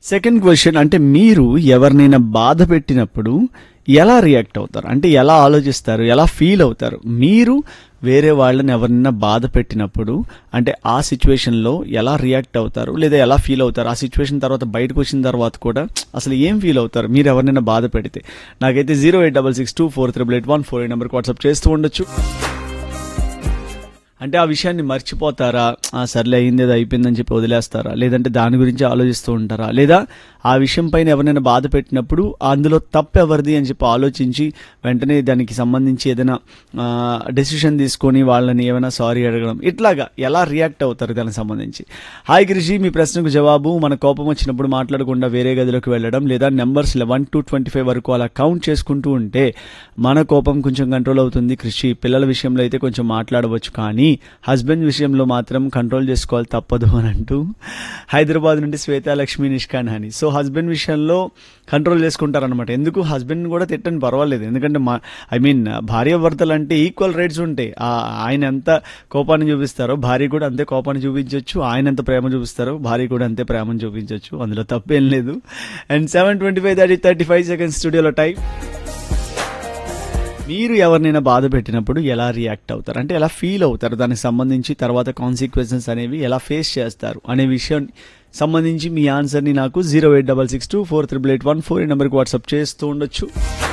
second question అంటే మీరు ఎవరినైనా బాధ పెట్టినప్పుడు ఎలా రియాక్ట్ అవుతారు అంటే ఎలా ఆలోచిస్తారు ఎలా ఫీల్ అవుతారు మీరు వేరే వాళ్ళని ఎవరినైనా బాధ పెట్టినప్పుడు అంటే ఆ సిచ్యువేషన్లో ఎలా రియాక్ట్ అవుతారు లేదా ఎలా ఫీల్ అవుతారు ఆ సిచ్యువేషన్ తర్వాత బయటకు వచ్చిన తర్వాత కూడా అసలు ఏం ఫీల్ అవుతారు మీరు ఎవరినైనా బాధ పెడితే నాకైతే zero eight double six two four triple eight one four eight నెంబర్కి వాట్సాప్ చేస్తూ ఉండొచ్చు అంటే ఆ విషయాన్ని మర్చిపోతారా ఆ సర్లే అయింది ఏదో అయిపోయిందని చెప్పి వదిలేస్తారా లేదంటే దాని గురించి ఆలోచిస్తూ ఉంటారా లేదా ఆ విషయం పైన ఎవరైనా బాధ పెట్టినప్పుడు అందులో తప్పు ఎవరిది అని చెప్పి ఆలోచించి వెంటనే దానికి సంబంధించి ఏదైనా డెసిషన్ తీసుకొని వాళ్ళని ఏమైనా సారీ అడగడం ఇట్లాగా ఎలా రియాక్ట్ అవుతారు దానికి సంబంధించి హాయ్ కృషి మీ ప్రశ్నకు జవాబు మన కోపం వచ్చినప్పుడు మాట్లాడకుండా వేరే గదిలోకి వెళ్ళడం లేదా numbers eleven to twenty five వరకు అలా కౌంట్ చేసుకుంటూ ఉంటే మన కోపం కొంచెం కంట్రోల్ అవుతుంది కృషి పిల్లల విషయంలో అయితే కొంచెం మాట్లాడవచ్చు కానీ హస్బెండ్ విషయంలో మాత్రం కంట్రోల్ చేసుకోవాలి తప్పదు అని అంటూ హైదరాబాద్ నుండి శ్వేత లక్ష్మి నిష్కాన్ హని సో హస్బెండ్ విషయంలో కంట్రోల్ చేసుకుంటారనమాట ఎందుకు హస్బెండ్ కూడా తిట్టని పర్వాలేదు ఎందుకంటే మా ఐ మీన్ భార్య భర్తలు అంటే ఈక్వల్ రైట్స్ ఉంటాయి ఆ ఆయన ఎంత కోపాన్ని చూపిస్తారో భార్య కూడా అంతే కోపాన్ని చూపించవచ్చు ఆయన ఎంత ప్రేమ చూపిస్తారో భార్య కూడా అంతే ప్రేమను చూపించవచ్చు అందులో తప్పేం లేదు and seven twenty five thirty thirty five seconds స్టూడియోలో టైం మీరు ఎవరినైనా బాధ పెట్టినప్పుడు ఎలా రియాక్ట్ అవుతారు అంటే ఎలా ఫీల్ అవుతారు దానికి సంబంధించి తర్వాత కాన్సిక్వెన్సెస్ అనేవి ఎలా ఫేస్ చేస్తారు అనే విషయం సంబంధించి మీ ఆన్సర్ని నాకు zero eight double six two four triple eight one four ఈ నెంబర్కి వాట్సాప్ చేస్తూ ఉండొచ్చు